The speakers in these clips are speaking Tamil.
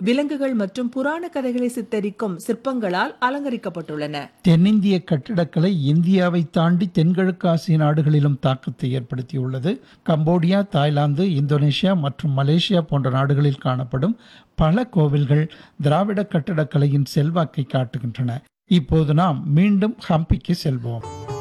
விலங்குகள் மற்றும் புராண கதைகளை சித்தரிக்கும் சிற்பங்களால் அலங்கரிக்கப்பட்டுள்ளன தென்னிந்திய கட்டிடக்கலை இந்தியாவை தாண்டி தென்கிழக்கு ஆசிய நாடுகளிலும் தாக்கத்தை ஏற்படுத்தியுள்ளது கம்போடியா தாய்லாந்து இந்தோனேஷியா மற்றும் மலேசியா போன்ற நாடுகளில் காணப்படும் பல கோவில்கள் திராவிட கட்டிடக்கலையின் செல்வாக்கை காட்டுகின்றன இப்போது நாம் மீண்டும் ஹம்பிக்கு செல்வோம்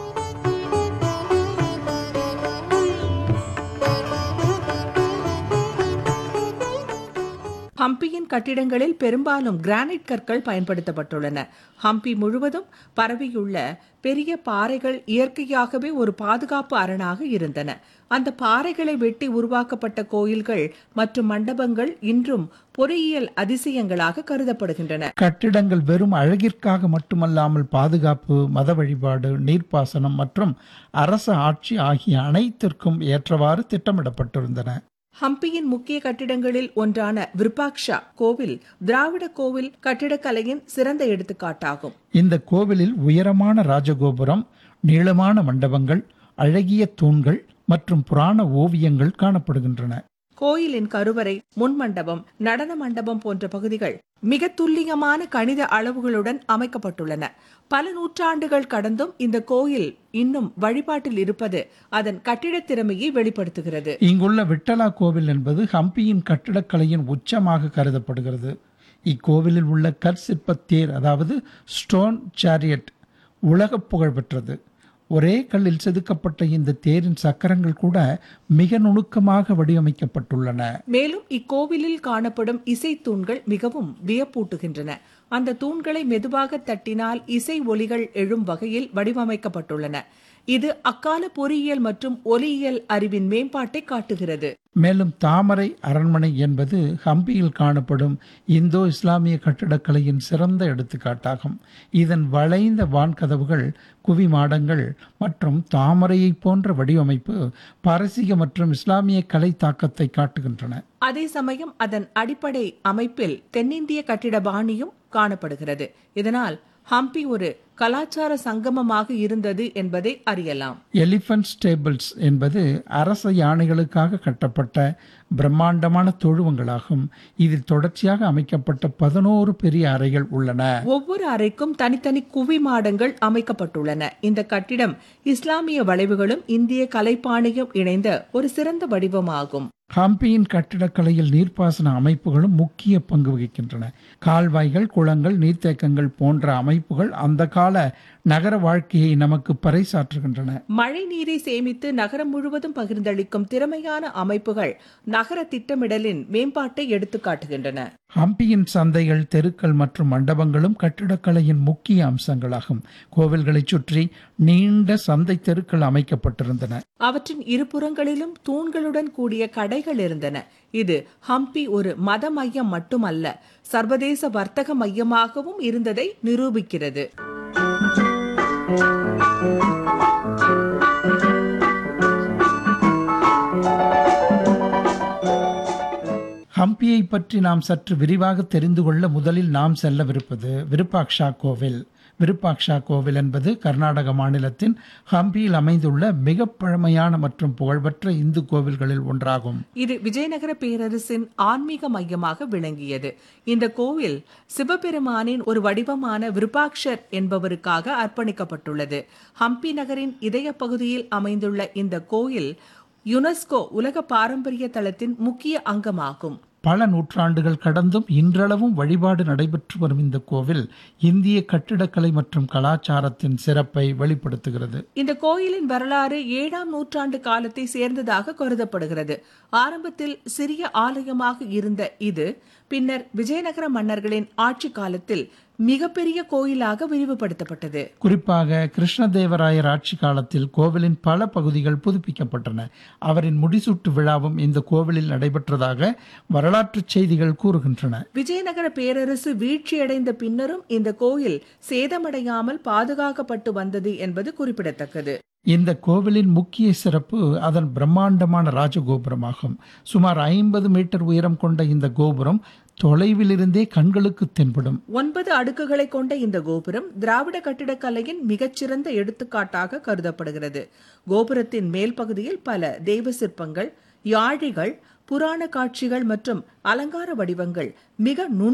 ஹம்பியின் கட்டிடங்களில் பெரும்பாலும் கிரானைட் கற்கள் பயன்படுத்தப்பட்டுள்ளன ஹம்பி முழுவதும் பரவியுள்ள பெரிய பாறைகள் இயற்கையாகவே ஒரு பாதுகாப்பு அரணாக இருந்தன அந்த பாறைகளை வெட்டி உருவாக்கப்பட்ட கோயில்கள் மற்றும் மண்டபங்கள் இன்றும் பொறியியல் அதிசயங்களாக கருதப்படுகின்றன கட்டிடங்கள் வெறும் அழகிற்காக மட்டுமல்லாமல் பாதுகாப்பு மத வழிபாடு நீர்ப்பாசனம் மற்றும் அரச ஆட்சி ஆகிய அனைத்திற்கும் ஏற்றவாறு திட்டமிடப்பட்டிருந்தன ஹம்பியின் முக்கிய கட்டிடங்களில் ஒன்றான விருப்பாக்ஷா கோவில் திராவிட கோவில் கட்டிடக்கலையின் சிறந்த எடுத்துக்காட்டாகும் இந்த கோவிலில் உயரமான ராஜகோபுரம் நீளமான மண்டபங்கள் அழகிய தூண்கள் மற்றும் புராண ஓவியங்கள் காணப்படுகின்றன கோயிலின் கருவறை முன்மண்டபம் நடன மண்டபம் போன்ற பகுதிகள் மிக துல்லியமான கணித அளவுகளுடன் அமைக்கப்பட்டுள்ளன பல நூற்றாண்டுகள் கடந்தும் இந்த கோயில் இன்னும் வழிபாட்டில் இருப்பது அதன் கட்டிடத் திறமையை வெளிப்படுத்துகிறது இங்குள்ள விட்டலா கோவில் என்பது ஹம்பியின் கட்டிடக்கலையின் உச்சமாக கருதப்படுகிறது இக்கோவிலில் உள்ள கற்சிற்பத் தேர் அதாவது ஸ்டோன் சேரியட் உலக புகழ்பெற்றது ஒரே கல்லில் செதுக்கப்பட்ட இந்த தேரின் சக்கரங்கள் கூட மிக நுணுக்கமாக வடிவமைக்கப்பட்டுள்ளன மேலும் இக்கோவிலில் காணப்படும் இசை தூண்கள் மிகவும் வியப்பூட்டுகின்றன அந்த தூண்களை மெதுவாக தட்டினால் இசை ஒலிகள் எழும் வகையில் வடிவமைக்கப்பட்டுள்ளன இது அக்கால பொறியியல் மற்றும் ஒலியியல் அறிவின் மேம்பாட்டை காட்டுகிறது மேலும் தாமரை அரண்மனை என்பது ஹம்பியில் காணப்படும் இந்தோ இஸ்லாமிய கட்டிடக்கலையின் சிறந்த எடுத்துக்காட்டாகும் இதன் வளைந்த வான்கதவுகள் குவிமாடங்கள் மற்றும் தாமரையைப் போன்ற வடிவமைப்பு பாரசீக மற்றும் இஸ்லாமிய கலை தாக்கத்தை காட்டுகின்றன அதே சமயம் அதன் அடிப்படை அமைப்பில் தென்னிந்திய கட்டிட பாணியும் காணப்படுகிறது இதனால் ஹம்பி ஒரு கலாச்சார சங்கமமாக இருந்தது என்பதை அறியலாம் எலிஃபண்ட் ஸ்டேபிள்ஸ் என்பது அரச யானைகளுக்காக கட்டப்பட்ட பிரம்மாண்டமான தொழுவங்களாகும் இதில் தொடர்ச்சியாக அமைக்கப்பட்ட பதினோரு பெரிய அறைகள் உள்ளன ஒவ்வொரு அறைக்கும் தனித்தனி குவி மாடங்கள் அமைக்கப்பட்டுள்ளன இந்த கட்டிடம் இஸ்லாமிய வளைவுகளும் இந்திய கலைப்பாணியும் இணைந்த ஒரு சிறந்த வடிவமாகும் ஹம்பியின் கட்டிடக்கலையில் நீர்ப்பாசன அமைப்புகளும் முக்கிய பங்கு வகிக்கின்றன கால்வாய்கள் குளங்கள் நீர்த்தேக்கங்கள் போன்ற அமைப்புகள் அந்த கால நகர வாழ்க்கையை நமக்கு பறைசாற்றுகின்றன மழை நீரை சேமித்து நகரம் முழுவதும் பகிர்ந்தளிக்கும் திறமையான அமைப்புகள் நகர திட்டமிடலின் மேம்பாட்டை எடுத்துக்காட்டுகின்றன ஹம்பியின் சந்தைகள் தெருக்கள் மற்றும் மண்டபங்களும் கட்டிடக்கலையின் முக்கிய அம்சங்களாகும் கோவில்களைச் சுற்றி நீண்ட சந்தை தெருக்கள் அமைக்கப்பட்டிருந்தன அவற்றின் இருபுறங்களிலும் தூண்களுடன் கூடிய கடைகள் இருந்தன இது ஹம்பி ஒரு மத மையம் மட்டுமல்ல சர்வதேச வர்த்தக மையமாகவும் இருந்ததை நிரூபிக்கிறது ஹம்பியை பற்றி நாம் சற்று விரிவாக தெரிந்து கொள்ள முதலில் நாம் செல்லவிருப்பது விருப்பாக்ஷா கோவில் விருப்பாக்ஷா கோவில் என்பது கர்நாடக மாநிலத்தின் ஹம்பியில் அமைந்துள்ள மிக பழமையான மற்றும் புகழ்பெற்ற இந்து கோவில்களில் ஒன்றாகும் இது விஜயநகர பேரரசின் ஆன்மீக மையமாக விளங்கியது இந்த கோவில் சிவபெருமானின் ஒரு வடிவமான விருப்பாக்ஷர் என்பவருக்காக அர்ப்பணிக்கப்பட்டுள்ளது ஹம்பி நகரின் இதய பகுதியில் அமைந்துள்ள இந்த கோயில் யுனெஸ்கோ உலக பாரம்பரிய தளத்தின் முக்கிய அங்கமாகும் பல நூற்றாண்டுகள் கடந்தும் இன்றளவும் வழிபாடு நடைபெற்று வரும் இந்த கோவில் இந்திய கட்டிடக்கலை மற்றும் கலாச்சாரத்தின் சிறப்பை வெளிப்படுத்துகிறது இந்த கோயிலின் வரலாறு ஏழாம் நூற்றாண்டு காலத்தை சேர்ந்ததாக கருதப்படுகிறது ஆரம்பத்தில் சிறிய ஆலயமாக இருந்த இது பின்னர் விஜயநகர மன்னர்களின் ஆட்சி காலத்தில் மிகப்பெரிய கோயிலாக விரிவுபடுத்தப்பட்டது குறிப்பாக கிருஷ்ணதேவராயர் ஆட்சி காலத்தில் கோவிலின் பல பகுதிகள் புதுப்பிக்கப்பட்டன அவரின் முடிசூட்டு விழாவும் இந்த கோவிலில் நடைபெற்றதாக வரலாற்று செய்திகள் கூறுகின்றன விஜயநகர பேரரசு வீழ்ச்சியடைந்த பின்னரும் இந்த கோயில் சேதமடையாமல் பாதுகாக்கப்பட்டு வந்தது என்பது குறிப்பிடத்தக்கது இந்த கோவிலின் முக்கிய சிறப்பு அதன் பிரம்மாண்டமான ராஜகோபுரமாகும் சுமார் ஐம்பது மீட்டர் உயரம் கொண்ட இந்த கோபுரம் தொலைவிலிருந்தே கண்களுக்கு தென்படும் ஒன்பது அடுக்குகளை கொண்ட இந்த கோபுரம் திராவிட கட்டிடக்கலையின் மிகச்சிறந்த எடுத்துக்காட்டாக கருதப்படுகிறது கோபுரத்தின் மேல் பகுதியில் பல தெய்வ சிற்பங்கள் யாழிகள் புராண காட்சிகள் மற்றும் அலங்கார வடிவங்கள் மிக நுண்